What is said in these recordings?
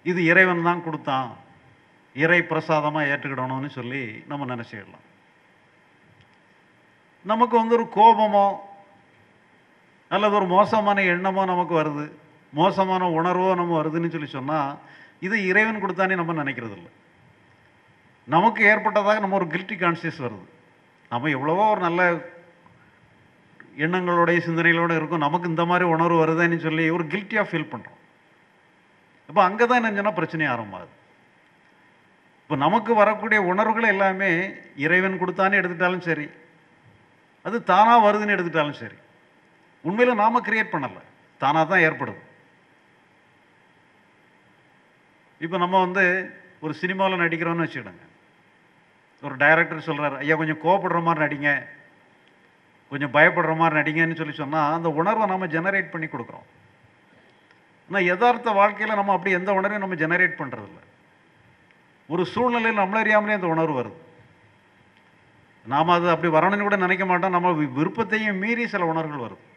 இது இறைவன் தான் கொடுத்தான் இறை பிரசாதமாக ஏற்றுக்கிடணும்னு சொல்லி நம்ம நினச்சிடலாம் நமக்கு வந்து ஒரு கோபமோ அல்லது ஒரு மோசமான எண்ணமோ நமக்கு வருது மோசமான உணர்வோ நம்ம வருதுன்னு சொல்லி சொன்னால் இது இறைவன் கொடுத்தானே நம்ம நினைக்கிறது இல்லை நமக்கு ஏற்பட்டதாக நம்ம ஒரு கில்ட்டி கான்சியஸ் வருது நம்ம எவ்வளவோ ஒரு நல்ல எண்ணங்களோடைய சிந்தனைகளோட இருக்கும் நமக்கு இந்த மாதிரி உணர்வு வருதுன்னு சொல்லி ஒரு கில்ட்டியாக ஃபீல் பண்ணுறோம் அப்போ அங்கே தான் என்ன சொன்னால் பிரச்சனை ஆரம்பமாகுது இப்போ நமக்கு வரக்கூடிய உணர்வுகள் எல்லாமே இறைவன் கொடுத்தானே எடுத்துட்டாலும் சரி அது தானாக வருதுன்னு எடுத்துட்டாலும் சரி உண்மையில் நாம் கிரியேட் பண்ணலை தானாக தான் ஏற்படுது இப்போ நம்ம வந்து ஒரு சினிமாவில் நடிக்கிறோம்னு வச்சுக்கிடுங்க ஒரு டைரக்டர் சொல்கிறார் ஐயா கொஞ்சம் கோவப்படுற மாதிரி நடிங்க கொஞ்சம் பயப்படுற மாதிரி நடிங்கன்னு சொல்லி சொன்னால் அந்த உணர்வை நம்ம ஜெனரேட் பண்ணி கொடுக்குறோம் ஆனால் யதார்த்த வாழ்க்கையில் நம்ம அப்படி எந்த உணர்வையும் நம்ம ஜெனரேட் பண்ணுறதில்ல ஒரு சூழ்நிலையில் நம்மள அறியாமலே அந்த உணர்வு வருது நாம் அது அப்படி வரணும்னு கூட நினைக்க மாட்டோம் நம்ம வி- விருப்பத்தையும் மீறி சில உணர்வுகள் வருது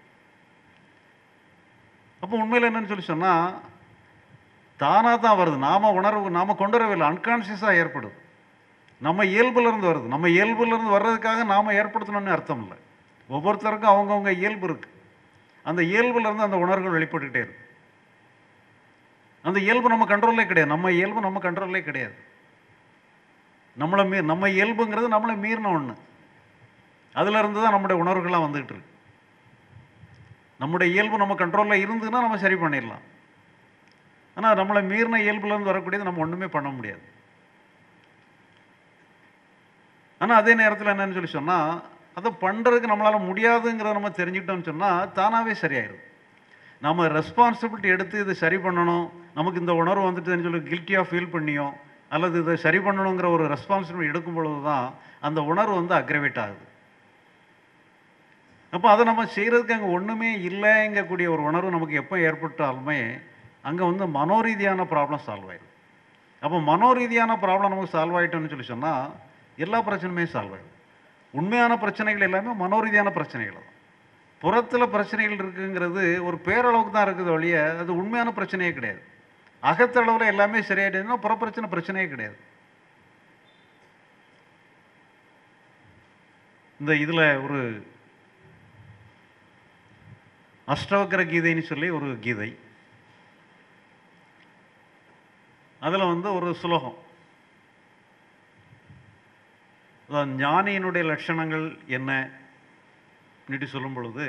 அப்போ உண்மையில் என்னன்னு சொல்லி சொன்னால் தானாக தான் வருது நாம் உணர்வு நாம் கொண்டு வரவில்லை அன்கான்ஷியஸாக ஏற்படுது நம்ம இயல்புலேருந்து வருது நம்ம இயல்புலேருந்து வர்றதுக்காக நாம் ஏற்படுத்தணும்னு அர்த்தம் இல்லை ஒவ்வொருத்தருக்கும் அவங்கவுங்க இயல்பு இருக்குது அந்த இயல்புலேருந்து அந்த உணர்வுகள் வெளிப்பட்டுக்கிட்டே இருக்கு அந்த இயல்பு நம்ம கண்ட்ரோல்லே கிடையாது நம்ம இயல்பு நம்ம கண்ட்ரோல்லே கிடையாது நம்மளை மீ நம்ம இயல்புங்கிறது நம்மளை மீறின ஒன்று அதிலிருந்து தான் நம்முடைய உணர்வுகள்லாம் வந்துகிட்டு இருக்கு நம்முடைய இயல்பு நம்ம கண்ட்ரோலில் இருந்ததுன்னா நம்ம சரி பண்ணிடலாம் ஆனால் நம்மளை மீறின இயல்புலேருந்து வரக்கூடியது நம்ம ஒன்றுமே பண்ண முடியாது ஆனால் அதே நேரத்தில் என்னன்னு சொல்லி சொன்னால் அதை பண்ணுறதுக்கு நம்மளால் முடியாதுங்கிறத நம்ம தெரிஞ்சுக்கிட்டோம்னு சொன்னால் தானாகவே சரியாயிடும் நம்ம ரெஸ்பான்சிபிலிட்டி எடுத்து இதை சரி பண்ணணும் நமக்கு இந்த உணர்வு வந்துட்டுன்னு சொல்லி கில்ட்டியாக ஃபீல் பண்ணியோ அல்லது இதை சரி பண்ணணுங்கிற ஒரு ரெஸ்பான்சிபிலிட்டி எடுக்கும் பொழுது தான் அந்த உணர்வு வந்து அக்ரவேட் ஆகுது அப்போ அதை நம்ம செய்கிறதுக்கு அங்கே ஒன்றுமே இல்லைங்கக்கூடிய ஒரு உணர்வு நமக்கு எப்போ ஏற்பட்டாலுமே அங்கே வந்து மனோரீதியான ப்ராப்ளம் சால்வ் ஆயிடும் அப்போ மனோரீதியான ப்ராப்ளம் நமக்கு சால்வ் ஆகிட்டோம்னு சொல்லி சொன்னால் எல்லா பிரச்சனையுமே சால்வ் ஆகிடும் உண்மையான பிரச்சனைகள் எல்லாமே மனோரீதியான பிரச்சனைகள் தான் புறத்தில் பிரச்சனைகள் இருக்குங்கிறது ஒரு பேரளவுக்கு தான் இருக்குது ஒழிய அது உண்மையான பிரச்சனையே கிடையாது அகத்தளவில் எல்லாமே சரியாயிடுதுன்னா புற பிரச்சனை பிரச்சனையே கிடையாது இந்த இதில் ஒரு அஷ்டவக்கர கீதைன்னு சொல்லி ஒரு கீதை அதில் வந்து ஒரு சுலோகம் அதான் ஞானியினுடைய லட்சணங்கள் என்ன இப்படி சொல்லும் பொழுது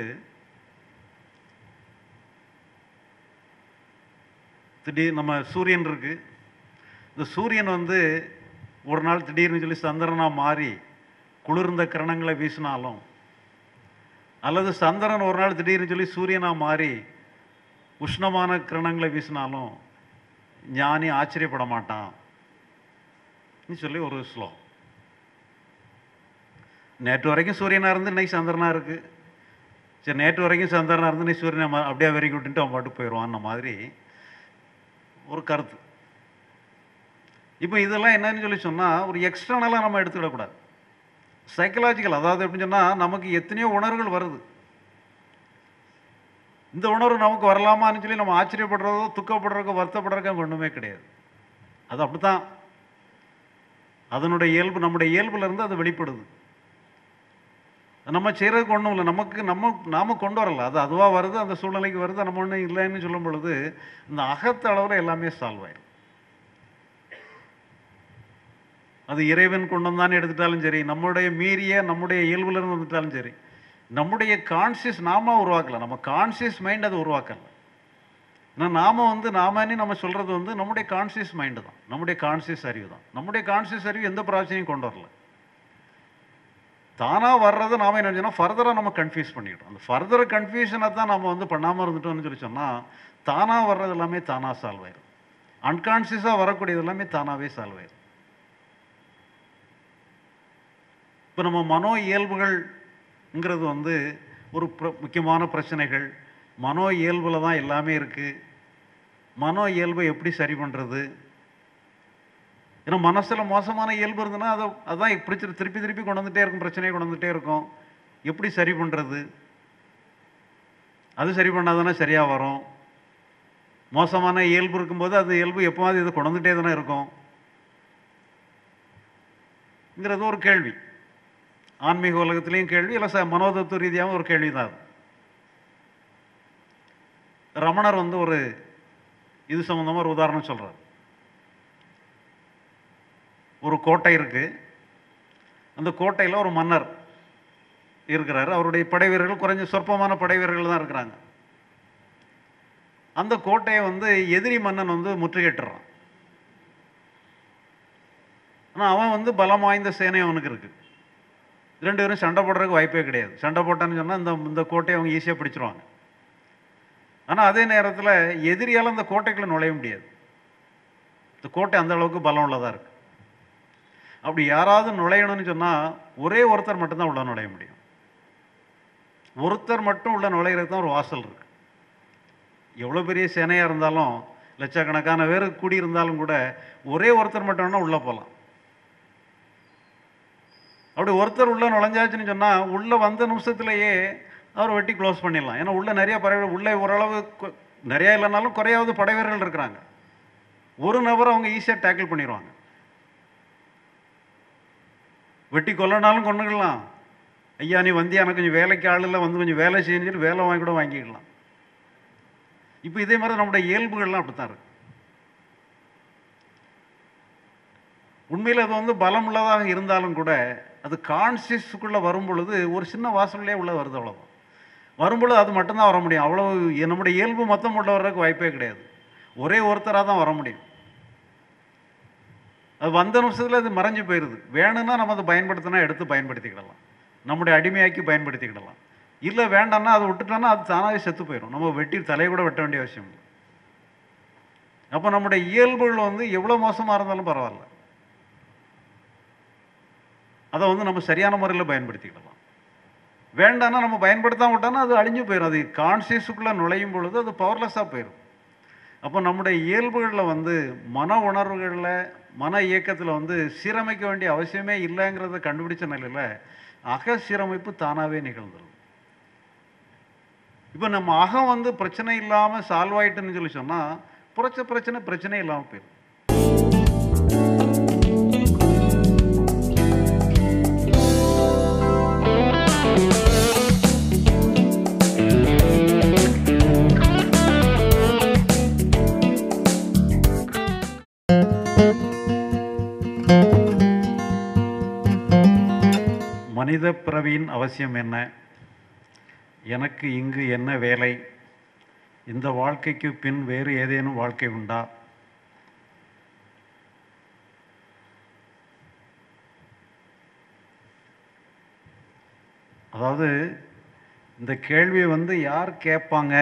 திடீர் நம்ம சூரியன் இருக்கு இந்த சூரியன் வந்து ஒரு நாள் திடீர்னு சொல்லி சந்திரனாக மாறி குளிர்ந்த கிரணங்களை வீசினாலும் அல்லது சந்திரன் ஒரு நாள் திடீர்னு சொல்லி சூரியனாக மாறி உஷ்ணமான கிரணங்களை வீசினாலும் ஞானி ஆச்சரியப்பட மாட்டான் ன்னு சொல்லி ஒரு ஸ்லோகம் நேற்று வரைக்கும் சூரியனாக இருந்து இன்னைக்கு சந்திரனாக இருக்குது சரி நேற்று வரைக்கும் சந்திரனாக இருந்து இன்னைக்கு சூரியனை ம- அப்படியே வெறி விட்டுட்டு அவன் பாட்டு போயிடுவான் மாதிரி ஒரு கருத்து இப்போ இதெல்லாம் என்னன்னு சொல்லி சொன்னால் ஒரு எக்ஸ்டர்னலாக நம்ம எடுத்துக்கிடக்கூடாது சைக்கலாஜிக்கல் அதாவது எப்படின்னு சொன்னால் நமக்கு எத்தனையோ உணர்வுகள் வருது இந்த உணர்வு நமக்கு வரலாமான்னு சொல்லி நம்ம ஆச்சரியப்படுறதோ துக்கப்படுறதுக்கோ வருத்தப்படுறதுக்கோ அங்க ஒன்றுமே கிடையாது அது அப்படித்தான் அதனுடைய இயல்பு நம்முடைய இயல்புல இருந்து அது வெளிப்படுது நம்ம செய்கிறதுக்கு ஒன்றும் இல்லை நமக்கு நம்ம நாம கொண்டு வரல அது அதுவாக வருது அந்த சூழ்நிலைக்கு வருது நம்ம ஒன்றும் இல்லைன்னு சொல்லும் பொழுது இந்த அகத்த அளவில் எல்லாமே சால்வ் ஆயிடும் அது இறைவன் கொண்டு வந்தான்னு எடுத்துட்டாலும் சரி நம்முடைய மீறிய நம்முடைய இயல்புல இருந்து வந்துட்டாலும் சரி நம்முடைய கான்சியஸ் நாம உருவாக்கல நம்ம கான்சியஸ் மைண்ட் அதை உருவாக்கல ஏன்னா நாம வந்து நாமனே நம்ம சொல்றது வந்து நம்முடைய கான்சியஸ் மைண்டு தான் நம்முடைய கான்சியஸ் அறிவு தான் நம்முடைய கான்சியஸ் அறிவு எந்த பிரச்சனையும் கொண்டு வரல தானாக வர்றதை நாம என்ன செஞ்சோம்னா ஃபர்தராக நம்ம கன்ஃபியூஸ் பண்ணிக்கிட்டோம் அந்த ஃபர்தர் கன்ஃபியூஷனை தான் நம்ம வந்து பண்ணாமல் இருந்துட்டோம்னு சொல்லி சொன்னால் தானாக வர்றது எல்லாமே தானாக சால்வ் ஆயிடும் அன்கான்சியஸாக வரக்கூடியது எல்லாமே தானாகவே சால்வ் ஆயிடும் இப்போ நம்ம மனோ இயல்புகள்ங்கிறது வந்து ஒரு பிர- முக்கியமான பிரச்சனைகள் மனோ இயல்பில் தான் எல்லாமே இருக்குது மனோ இயல்பை எப்படி சரி பண்ணுறது ஏன்னா மனசில் மோசமான இயல்பு இருந்ததுன்னா அதை அதான் இப்படி திரு- திருப்பி திருப்பி கொண்டு வந்துட்டே இருக்கும் பிரச்சனையை கொண்டு வந்துட்டே இருக்கும் எப்படி சரி பண்ணுறது அது சரி பண்ணாதானே சரியாக வரும் மோசமான இயல்பு இருக்கும்போது அது இயல்பு எப்போவாது இது கொண்டுட்டே தானே இருக்கும் ங்கிறது ஒரு கேள்வி ஆன்மீக உலகத்திலையும் கேள்வி இல்லை ச மனோதத்துவ ரீதியாகவும் ஒரு கேள்வி தான் அது ரமணர் வந்து ஒரு இது சம்மந்தமாக ஒரு உதாரணம் சொல்கிறார் ஒரு கோட்டை இருக்குது அந்த கோட்டையில் ஒரு மன்னர் இருக்கிறாரு அவருடைய படை வீரர்கள் குறைஞ்ச சொற்பமான படை வீரர்கள் தான் இருக்கிறாங்க அந்த கோட்டையை வந்து எதிரி மன்னன் வந்து முற்றுகையிட்டுறான் ஆனால் அவன் வந்து பலம் வாய்ந்த சேனை அவனுக்கு இருக்குது ரெண்டு பேரும் சண்டை போடுறதுக்கு வாய்ப்பே கிடையாது சண்டை போட்டான்னு சொன்னால் இந்த இந்த கோட்டையை அவங்க ஈஸியாக பிடிச்சிருவாங்க ஆனால் அதே நேரத்தில் எதிரியால் அந்த கோட்டைக்குள்ளே நுழைய முடியாது இந்த கோட்டை அந்த அளவுக்கு பலம் உள்ளதாக இருக்குது அப்படி யாராவது நுழையணும்னு சொன்னால் ஒரே ஒருத்தர் மட்டும்தான் உள்ள நுழைய முடியும் ஒருத்தர் மட்டும் உள்ள நுழையிறது தான் ஒரு வாசல் இருக்கு எவ்வளோ பெரிய சேனையாக இருந்தாலும் லட்சக்கணக்கான பேர் கூடியிருந்தாலும் கூட ஒரே ஒருத்தர் மட்டும் வேணால் உள்ளே போகலாம் அப்படி ஒருத்தர் உள்ளே நுழைஞ்சாச்சுன்னு சொன்னால் உள்ளே வந்த நிமிஷத்துலேயே அவர் வெட்டி க்ளோஸ் பண்ணிடலாம் ஏன்னா உள்ளே நிறைய பறவை உள்ளே ஓரளவு கொ- நிறையா இல்லைனாலும் குறையாவது படை வீரர்கள் இருக்கிறாங்க ஒரு நபரை அவங்க ஈஸியாக டேக்கிள் பண்ணிடுவாங்க வெட்டி கொல்லனாலும் கொண்டுக்கலாம் ஐயா நீ வந்தியா எனக்கு கொஞ்சம் வேலைக்கு ஆள் இல்லை வந்து கொஞ்சம் வேலை செஞ்சுட்டு வேலை வாங்கி கூட வாங்கிக்கலாம் இப்போ இதே மாதிரி நம்முடைய இயல்புகள்லாம் அப்படி தான் இருக்கு உண்மையில் அது வந்து பலம் உள்ளதாக இருந்தாலும் கூட அது கான்சியஸுக்குள்ளே வரும் பொழுது ஒரு சின்ன வாசல்லே உள்ள வருது அவ்வளோதான் வரும்பொழுது அது மட்டும்தான் வர முடியும் அவ்வளோ நம்முடைய இயல்பு மொத்தம் உள்ள வர்றதுக்கு வாய்ப்பே கிடையாது ஒரே ஒருத்தராக தான் வர முடியும் அது வந்த நிமிஷத்தில் அது மறைஞ்சு போயிடுது வேணும்னா நம்ம அதை பயன்படுத்தினா எடுத்து பயன்படுத்திக்கிடலாம் நம்முடைய அடிமையாக்கி பயன்படுத்திக்கிடலாம் இல்லை வேண்டாம்னா அதை விட்டுட்டோம்னா அது தானாகவே செத்து போயிடும் நம்ம வெட்டி தலையை கூட வெட்ட வேண்டிய அவசியம் இல்லை அப்போ நம்முடைய இயல்புகள் வந்து எவ்வளோ மோசமாக இருந்தாலும் பரவாயில்ல அதை வந்து நம்ம சரியான முறையில் பயன்படுத்திக்கிடலாம் வேண்டாம்னா நம்ம பயன்படுத்தாம விட்டோம்னா அது அழிஞ்சு போயிடும் அது கான்சியஸுக்குள்ளே நுழையும் பொழுது அது பவர்லெஸ்ஸாக போயிடும் அப்போ நம்முடைய இயல்புகளில் வந்து மன உணர்வுகளில் மன இயக்கத்தில் வந்து சீரமைக்க வேண்டிய அவசியமே இல்லைங்கிறத கண்டுபிடிச்ச நிலையில் அக சீரமைப்பு தானாகவே நிகழ்ந்துடும் இப்போ நம்ம அகம் வந்து பிரச்சனை இல்லாமல் சால்வ் ஆயிட்டுன்னு சொல்லி சொன்னால் புரட்ச பிரச்சனை பிரச்சனை இல்லாமல் போயிடும் மனித பிறவியின் அவசியம் என்ன எனக்கு இங்கு என்ன வேலை இந்த வாழ்க்கைக்கு பின் வேறு ஏதேனும் வாழ்க்கை உண்டா அதாவது இந்த கேள்வியை வந்து யார் கேட்பாங்க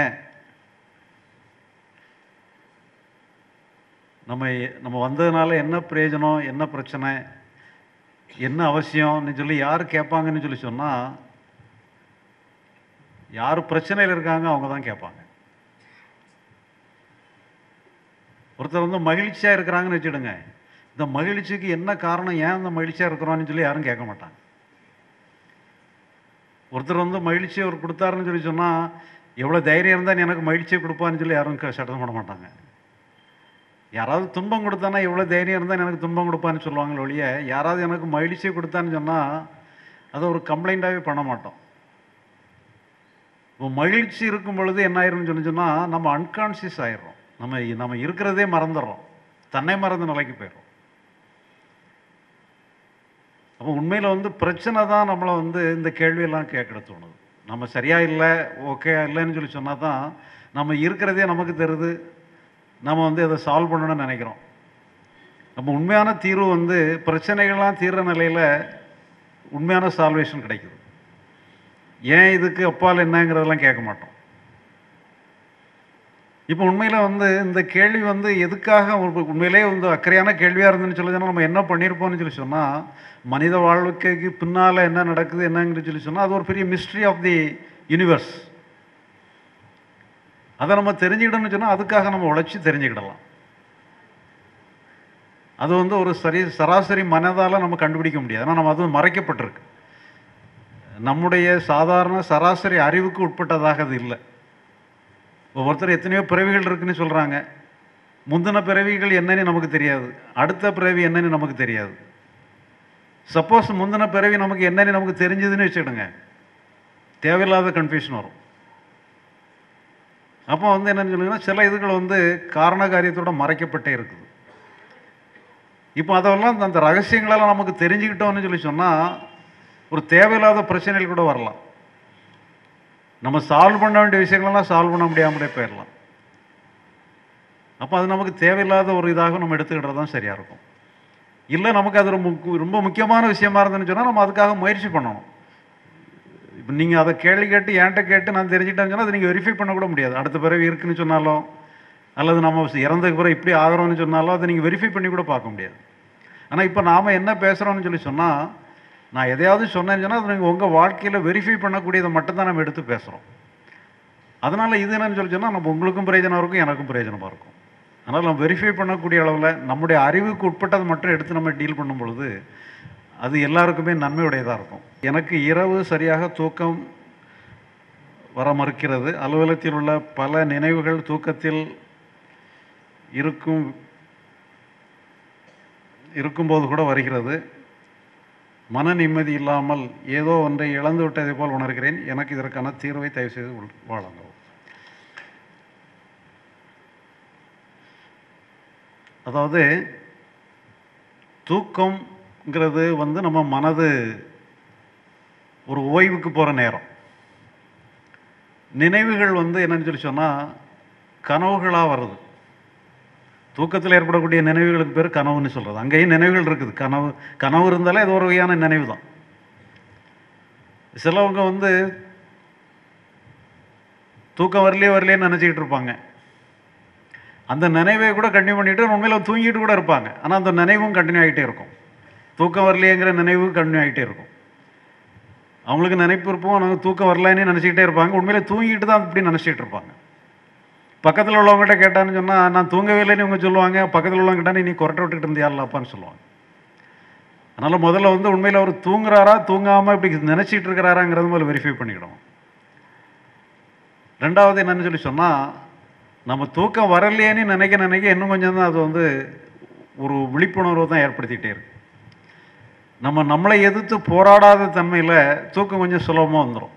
நம்ம நம்ம வந்ததுனால என்ன பிரயோஜனம் என்ன பிரச்சனை என்ன அவசியம்னு சொல்லி யார் கேட்பாங்கன்னு சொல்லி சொன்னால் யார் பிரச்சனையில் இருக்காங்க அவங்க தான் கேட்பாங்க ஒருத்தர் வந்து மகிழ்ச்சியாக இருக்கிறாங்கன்னு வச்சுடுங்க இந்த மகிழ்ச்சிக்கு என்ன காரணம் ஏன் இந்த மகிழ்ச்சியாக இருக்கிறோன்னு சொல்லி யாரும் கேட்க மாட்டாங்க ஒருத்தர் வந்து மகிழ்ச்சியை அவர் கொடுத்தாருன்னு சொல்லி சொன்னால் எவ்வளோ தைரியம் இருந்தால் நீ எனக்கு மகிழ்ச்சியை கொடுப்பான்னு சொல்லி யாரும் க- சட்டம் பண்ண மாட்டாங்க யாராவது துன்பம் கொடுத்தானா எவ்வளோ தைரியம் இருந்தால் எனக்கு துன்பம் கொடுப்பான்னு சொல்லுவாங்களே ஒழிய யாராவது எனக்கு மகிழ்ச்சியை கொடுத்தான்னு சொன்னால் அதை ஒரு கம்ப்ளைண்ட்டாகவே பண்ண மாட்டோம் இப்போ மகிழ்ச்சி இருக்கும் பொழுது என்ன ஆயிரும்னு சொல்லி சொன்னால் நம்ம அன்கான்சியஸ் ஆயிடுறோம் நம்ம நம்ம இருக்கிறதே மறந்துடுறோம் தன்னை மறந்த நிலைக்கு போயிடுறோம் அப்போ உண்மையில் வந்து பிரச்சனை தான் நம்மளை வந்து இந்த கேள்வியெல்லாம் கேட்க தோணுது நம்ம சரியா இல்லை ஓகே இல்லைன்னு சொல்லி சொன்னால் தான் நம்ம இருக்கிறதே நமக்கு தெரியுது நம்ம வந்து அதை சால்வ் பண்ணணும்னு நினைக்கிறோம் நம்ம உண்மையான தீர்வு வந்து பிரச்சனைகள்லாம் தீர்ற நிலையில் உண்மையான சால்வேஷன் கிடைக்குது ஏன் இதுக்கு அப்பால் என்னங்கிறதெல்லாம் கேட்க மாட்டோம் இப்போ உண்மையில் வந்து இந்த கேள்வி வந்து எதுக்காக ஒரு உண்மையிலே வந்து அக்கறையான கேள்வியாக இருந்துன்னு சொல்லி சொன்னா நம்ம என்ன பண்ணியிருப்போம்னு சொல்லி சொன்னால் மனித வாழ்க்கைக்கு பின்னால் என்ன நடக்குது என்னங்கன்னு சொல்லி சொன்னால் அது ஒரு பெரிய மிஸ்ட்ரி ஆஃப் தி யூனிவர்ஸ் அதை நம்ம தெரிஞ்சுக்கிட்டோம்னு சொன்னால் அதுக்காக நம்ம உழைச்சி தெரிஞ்சுக்கிடலாம் அது வந்து ஒரு சரி சராசரி மனதால் நம்ம கண்டுபிடிக்க முடியாது ஏன்னா நம்ம அது மறைக்கப்பட்டிருக்கு நம்முடைய சாதாரண சராசரி அறிவுக்கு உட்பட்டதாக அது இல்லை ஒவ்வொருத்தர் எத்தனையோ பிறவிகள் இருக்குன்னு சொல்கிறாங்க முந்தின பிறவிகள் என்னன்னு நமக்கு தெரியாது அடுத்த பிறவி என்னன்னு நமக்கு தெரியாது சப்போஸ் முந்தின பிறவி நமக்கு என்னன்னு நமக்கு தெரிஞ்சதுன்னு வச்சுக்கிடுங்க தேவையில்லாத கன்ஃபியூஷன் வரும் அப்போ வந்து என்னன்னு சொல்லுங்கன்னா சில இதுகள் வந்து காரண காரியத்தோட மறைக்கப்பட்டே இருக்குது இப்போ அதெல்லாம் அந்த ரகசியங்களெல்லாம் நமக்கு தெரிஞ்சுக்கிட்டோம்னு சொல்லி சொன்னால் ஒரு தேவையில்லாத பிரச்சனைகள் கூட வரலாம் நம்ம சால்வ் பண்ண வேண்டிய விஷயங்களெல்லாம் சால்வ் பண்ண முடியாமலே போயிடலாம் அப்போ அது நமக்கு தேவையில்லாத ஒரு இதாக நம்ம எடுத்துக்கிட்டது தான் சரியாக இருக்கும் இல்லை நமக்கு அது ரொம்ப முக்கு- ரொம்ப முக்கியமான விஷயமா இருந்துன்னு சொன்னால் நம்ம அதுக்காக முயற்சி பண்ணணும் இப்போ நீங்கள் அதை கேள்வி கேட்டு என்கிட்ட கேட்டு நான் தெரிஞ்சுக்கிட்டேன்னு சொன்னால் அதை நீங்கள் வெரிஃபை பண்ண கூட முடியாது அடுத்த பிறவி இருக்குன்னு சொன்னாலும் அல்லது நம்ம இறந்ததுக்கு பிறகு இப்படி ஆகிறோம்னு சொன்னாலும் அதை நீங்கள் வெரிஃபை பண்ணி கூட பார்க்க முடியாது ஆனால் இப்போ நாம் என்ன பேசுகிறோம்னு சொல்லி சொன்னால் நான் எதையாவது சொன்னேன்னு சொன்னால் அது நீங்கள் உங்கள் வாழ்க்கையில் வெரிஃபை பண்ணக்கூடியதை மட்டும்தான் நம்ம எடுத்து பேசுகிறோம் அதனால் இது என்னன்னு சொல்லி சொன்னால் நம்ம உங்களுக்கும் பிரயோஜனம் இருக்கும் எனக்கும் பிரயோஜனமாக இருக்கும் அதனால் நம்ம வெரிஃபை பண்ணக்கூடிய அளவில் நம்முடைய அறிவுக்கு உட்பட்டதை மட்டும் எடுத்து நம்ம டீல் பண்ணும் பொழுது அது எல்லாருக்குமே நன்மையுடையதாக இருக்கும் எனக்கு இரவு சரியாக தூக்கம் வர மறுக்கிறது அலுவலகத்தில் உள்ள பல நினைவுகள் தூக்கத்தில் இருக்கும் இருக்கும்போது கூட வருகிறது மன நிம்மதி இல்லாமல் ஏதோ ஒன்றை இழந்து விட்டதை போல் உணர்கிறேன் எனக்கு இதற்கான தீர்வை தயவு செய்து உள்- வழங்கவும் அதாவது தூக்கம்ங்கிறது வந்து நம்ம மனது ஒரு ஓய்வுக்கு போகிற நேரம் நினைவுகள் வந்து என்னன்னு சொல்லி சொன்னால் கனவுகளாக வருது தூக்கத்தில் ஏற்படக்கூடிய நினைவுகளுக்கு பேர் கனவுன்னு சொல்கிறது அங்கேயும் நினைவுகள் இருக்குது கனவு கனவு இருந்தாலே அது ஒரு வகையான நினைவு தான் சிலவங்க வந்து தூக்கம் வரலையே வரலையேன்னு நினச்சிக்கிட்டு இருப்பாங்க அந்த நினைவை கூட கண்டினியூ பண்ணிட்டு உண்மையில் தூங்கிட்டு கூட இருப்பாங்க ஆனால் அந்த நினைவும் கண்டினியூ ஆகிட்டே இருக்கும் தூக்கம் வரலையேங்கிற நினைவு கண்டினியூ ஆகிட்டே இருக்கும் அவங்களுக்கு நினைப்பு இருப்போம் ஆனால் தூக்கம் வரலன்னு நினச்சிக்கிட்டே இருப்பாங்க உண்மையிலே தூங்கிட்டு தான் இப்படி நினச்சிட்டு இருப்பாங்க பக்கத்தில் உள்ளவங்ககிட்ட கேட்டான்னு சொன்னால் நான் தூங்கவே இல்லைன்னு இவங்க சொல்லுவாங்க பக்கத்தில் உள்ளவங்க கேட்டால் நீ கொரட்டை விட்டுக்கிட்டு இருந்தியாலாப்பான்னு சொல்லுவாங்க அதனால் முதல்ல வந்து உண்மையில் அவர் தூங்குறாரா தூங்காமல் இப்படி நினச்சிட்டு இருக்கிறாராங்கிறது முதல்ல வெரிஃபை பண்ணிக்கிடுவோம் ரெண்டாவது என்னன்னு சொல்லி சொன்னால் நம்ம தூக்கம் வரலையேன்னு நினைக்க நினைக்க இன்னும் கொஞ்சம் தான் அது வந்து ஒரு விழிப்புணர்வு தான் ஏற்படுத்திகிட்டே இருக்கு நம்ம நம்மளை எதிர்த்து போராடாத தன்மையில் தூக்கம் கொஞ்சம் சுலபமாக வந்துடும்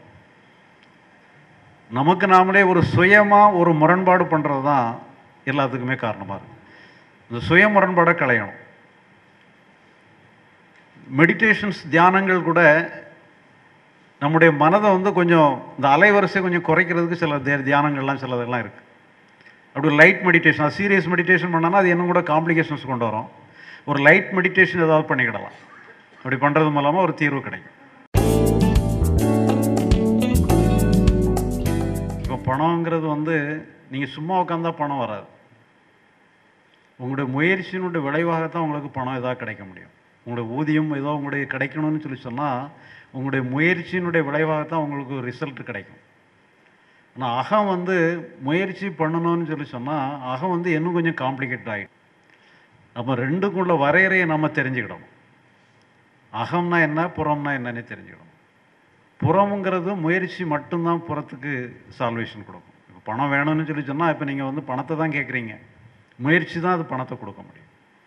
நமக்கு நாமளே ஒரு சுயமாக ஒரு முரண்பாடு பண்ணுறது தான் எல்லாத்துக்குமே காரணமாக இருக்கு இந்த சுய முரண்பாடை களையணும் மெடிடேஷன்ஸ் தியானங்கள் கூட நம்முடைய மனதை வந்து கொஞ்சம் இந்த அலைவரிசை கொஞ்சம் குறைக்கிறதுக்கு சில தியா- தியானங்கள்லாம் சிலதெல்லாம் இருக்குது அப்படி லைட் மெடிடேஷன் சீரியஸ் மெடிடேஷன் பண்ணோன்னா அது இன்னும் கூட காம்ப்ளிகேஷன்ஸ் கொண்டு வரும் ஒரு லைட் மெடிடேஷன் ஏதாவது பண்ணிக்கிடலாம் அப்படி பண்ணுறது மூலமாக ஒரு தீர்வு கிடைக்கும் இப்போ பணங்கிறது வந்து நீங்கள் சும்மா உட்காந்தா பணம் வராது உங்களுடைய முயற்சியினுடைய விளைவாகத்தான் உங்களுக்கு பணம் ஏதாவது கிடைக்க முடியும் உங்களுடைய ஊதியம் ஏதோ உங்களுடைய கிடைக்கணும்னு சொல்லி சொன்னால் உங்களுடைய முயற்சியினுடைய விளைவாகத்தான் உங்களுக்கு ரிசல்ட் கிடைக்கும் ஆனால் அகம் வந்து முயற்சி பண்ணணும்னு சொல்லி சொன்னால் அகம் வந்து இன்னும் கொஞ்சம் காம்ப்ளிகேட் ஆகிடும் அப்போ ரெண்டுக்குள்ள வரையறையை நம்ம தெரிஞ்சுக்கிடணும் அகம்னா என்ன புறம்னா என்னன்னு தெரிஞ்சுக்கணும் புறம்ங்கிறது முயற்சி மட்டும்தான் புறத்துக்கு சால்வேஷன் கொடுக்கும் இப்போ பணம் வேணும்னு சொல்லி சொன்னால் இப்போ நீங்கள் வந்து பணத்தை தான் கேட்குறீங்க முயற்சி தான் அது பணத்தை கொடுக்க முடியும்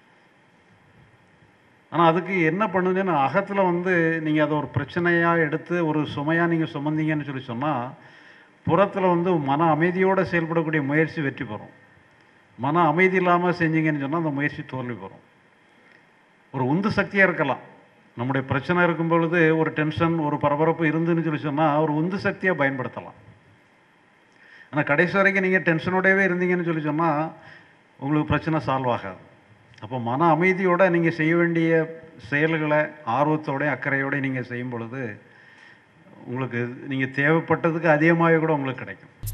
ஆனால் அதுக்கு என்ன பண்ணுதுன்னு அகத்தில் வந்து நீங்கள் அதை ஒரு பிரச்சனையாக எடுத்து ஒரு சுமையாக நீங்கள் சுமந்தீங்கன்னு சொல்லி சொன்னால் புறத்தில் வந்து மன அமைதியோடு செயல்படக்கூடிய முயற்சி வெற்றி பெறும் மன அமைதி இல்லாமல் செஞ்சீங்கன்னு சொன்னால் அந்த முயற்சி தோல்வி பெறும் ஒரு உந்து சக்தியாக இருக்கலாம் நம்முடைய பிரச்சனை இருக்கும் பொழுது ஒரு டென்ஷன் ஒரு பரபரப்பு இருந்துன்னு சொல்லி சொன்னால் ஒரு உந்து சக்தியாக பயன்படுத்தலாம் ஆனால் கடைசி வரைக்கும் நீங்கள் டென்ஷனோடவே இருந்தீங்கன்னு சொல்லி சொன்னால் உங்களுக்கு பிரச்சனை சால்வ் ஆகாது அப்போ மன அமைதியோட நீங்கள் செய்ய வேண்டிய செயல்களை ஆர்வத்தோட அக்கறையோட நீங்கள் செய்யும் பொழுது உங்களுக்கு நீங்கள் தேவைப்பட்டதுக்கு அதிகமாகவே கூட உங்களுக்கு கிடைக்கும்